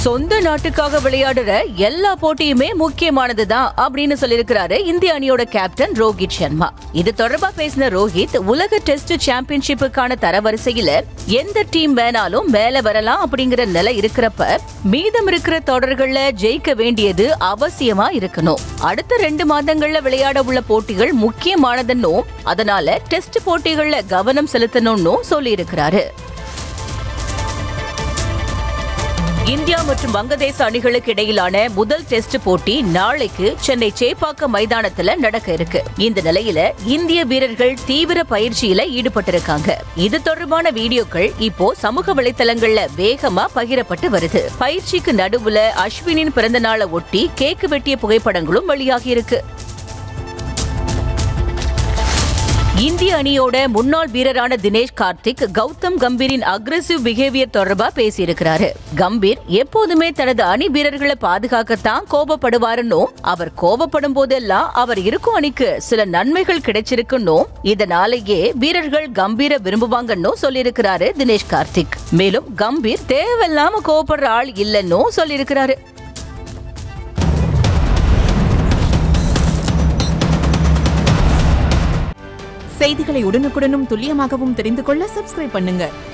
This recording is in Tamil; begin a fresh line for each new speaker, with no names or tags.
சொந்த நாட்டுக்காக விளையாடுற எல்லா போட்டியுமே முக்கியமானதுதான் அப்படின்னு சொல்லியிருக்கிறாரு இந்திய அணியோட கேப்டன் ரோஹித் சர்மா இது தொடர்பா பேசின ரோஹித் உலக டெஸ்ட் சாம்பியன்ஷிப்புக்கான தரவரிசையில எந்த டீம் வேணாலும் மேல வரலாம் அப்படிங்கிற நிலை இருக்கிறப்ப மீதம் இருக்கிற தொடர்கள்ல ஜெயிக்க வேண்டியது அவசியமா இருக்கணும் அடுத்த ரெண்டு மாதங்கள்ல விளையாட உள்ள போட்டிகள் முக்கியமானதுன்னும் அதனால டெஸ்ட் போட்டிகள்ல கவனம் செலுத்தணும்னு சொல்லி இருக்கிறாரு இந்தியா மற்றும் வங்கதேச அணிகளுக்கு இடையிலான முதல் டெஸ்ட் போட்டி நாளைக்கு சென்னை சேப்பாக்கம் மைதானத்துல நடக்க இருக்கு இந்த நிலையில இந்திய வீரர்கள் தீவிர பயிற்சியில ஈடுபட்டிருக்காங்க இது தொடர்பான வீடியோக்கள் இப்போ சமூக வலைத்தளங்கள்ல வேகமா பகிரப்பட்டு வருது பயிற்சிக்கு நடுவுல அஸ்வினின் பிறந்த நாளை ஒட்டி கேக்கு வெட்டிய புகைப்படங்களும் வெளியாகி இருக்கு இந்திய அணியோட முன்னாள் வீரரான தினேஷ் கார்த்திக் கௌதம் கம்பீரின் அக்ரெசிவ் பிஹேவியர் தொடர்பா பேசியிருக்கிறாரு கம்பீர் எப்போதுமே தனது அணி வீரர்களை பாதுகாக்கத்தான் கோபப்படுவாருன்னும் அவர் கோபப்படும் போதெல்லாம் அவர் இருக்கும் அணிக்கு சில நன்மைகள் கிடைச்சிருக்குன்னும் இதனாலேயே வீரர்கள் கம்பீர விரும்புவாங்கன்னு சொல்லியிருக்கிறாரு தினேஷ் கார்த்திக் மேலும் கம்பீர் தேவையில்லாம கோபப்படுற ஆள் இல்லைன்னும் சொல்லியிருக்கிறாரு
செய்திகளை உடனுக்குடனும் துல்லியமாகவும் தெரிந்து கொள்ள சப்ஸ்கிரைப் பண்ணுங்க